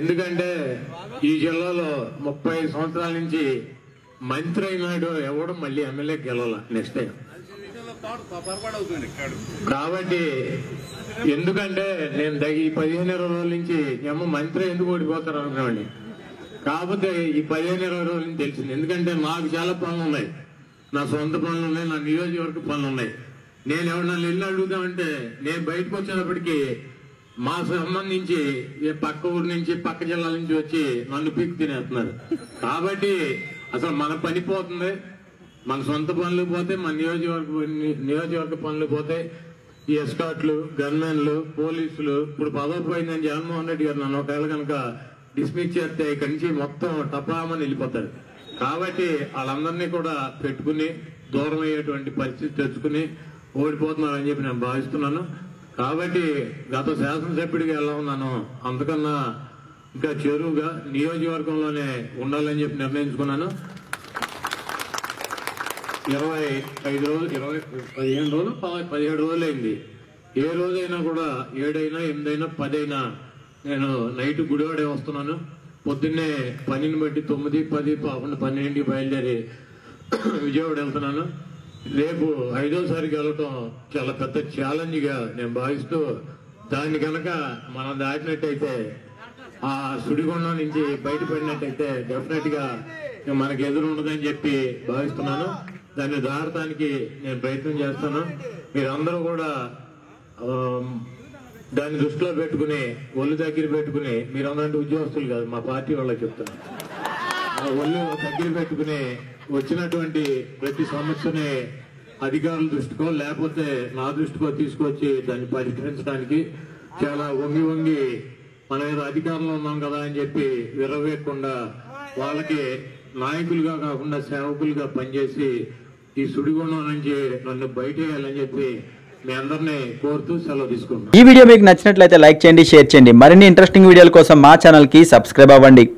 ఎందుకంటే ఈ జిల్లాలో ముప్పై సంవత్సరాల నుంచి మంత్రి అయినాడు ఎవడు మళ్ళీ ఎమ్మెల్యే గెలవాల నెక్స్ట్ టైం కాబట్టి ఎందుకంటే నేను దగి- ఈ పదిహేను ఇరవై రోజుల నుంచి ఏమో మంత్రి ఎందుకు ఓడిపోతారు అనుకున్నామండి కాకపోతే ఈ పదిహేను ఇరవై రోజుల నుంచి తెలిసింది ఎందుకంటే నాకు చాలా పనులు ఉన్నాయి నా సొంత పనులు ఉన్నాయి నా నియోజకవర్గ పనులు ఉన్నాయి నేను ఎవరన్నా వెళ్ళి అడుగుదామంటే నేను బయటకు వచ్చేటప్పటికి మా సంబంధించి ఏ పక్క ఊరు నుంచి పక్క జిల్లాల నుంచి వచ్చి నన్ను పీక్ తినేస్తున్నారు కాబట్టి అసలు మన పని పోతుంది మన సొంత పనులు పోతే మన నియోజకవర్గ నియోజకవర్గ పనులు పోతే ఈ ఎస్కాట్లు గన్మెన్లు పోలీసులు ఇప్పుడు పదవి పోయిందని జగన్మోహన్ రెడ్డి గారు నన్ను ఒకవేళ కనుక డిస్మిస్ చేస్తే ఇక్కడి నుంచి మొత్తం టపామని వెళ్ళిపోతారు కాబట్టి వాళ్ళందరినీ కూడా పెట్టుకుని దూరం అయ్యేటువంటి పరిస్థితి తెచ్చుకుని ఓడిపోతున్నారని చెప్పి నేను భావిస్తున్నాను కాబట్టి గత శాసనసభ్యుడిగా ఎలా ఉన్నాను అంతకన్నా ఇంకా చెరువుగా నియోజకవర్గంలోనే ఉండాలని చెప్పి నిర్ణయించుకున్నాను ఇరవై ఐదు రోజులు ఇరవై పదిహేను రోజులు ప- పదిహేడు రోజులు అయింది ఏ రోజైనా కూడా ఏడైనా ఎనిమిదైనా పదైనా నేను నైట్ గుడివాడే వస్తున్నాను పొద్దున్నే పనిని బట్టి తొమ్మిది పది పదకొండు పన్నెండుకి బయలుదేరి విజయవాడ వెళ్తున్నాను రేపు ఐదోసారికి వెళ్ళటం చాలా పెద్ద ఛాలెంజ్ గా నేను భావిస్తూ దాన్ని కనుక మనం దాటినట్టయితే ఆ సుడిగుండం నుంచి బయటపడినట్టయితే డెఫినెట్ గా ఇక మనకి ఎదురు ఉండదని చెప్పి భావిస్తున్నాను దాన్ని దాటడానికి నేను ప్రయత్నం చేస్తాను మీరందరూ కూడా ఆ, దాన్ని దృష్టిలో పెట్టుకుని ఒళ్ళు దగ్గర పెట్టుకుని మీరందరంటే ఉద్యోగస్తులు కాదు మా పార్టీ వాళ్ళకి చెప్తాను ఆ ఒళ్ళు దగ్గర పెట్టుకుని వచ్చినటువంటి ప్రతి సమస్యని అధికారుల దృష్టికో లేకపోతే నా దృష్టికో తీసుకొచ్చి దాన్ని పరిష్కరించడానికి చాలా వంగి వంగి మన ఏదో అధికారంలో ఉన్నాం కదా అని చెప్పి విరవేయకుండా వాళ్ళకి నాయకులుగా కాకుండా సేవకులుగా పనిచేసి ఈ సుడిగుండం నుంచి నన్ను బయటేయాలని చెప్పి మీ అందరినీ కోరుతూ సెలవు తీసుకుంటున్నాను ఈ వీడియో మీకు నచ్చినట్లయితే లైక్ చేయండి షేర్ చేయండి మరిన్ని ఇంట్రెస్టింగ్ వీడియోల కోసం మా ఛానల్కి సబ్స్క్రైబ్ అవ్వండి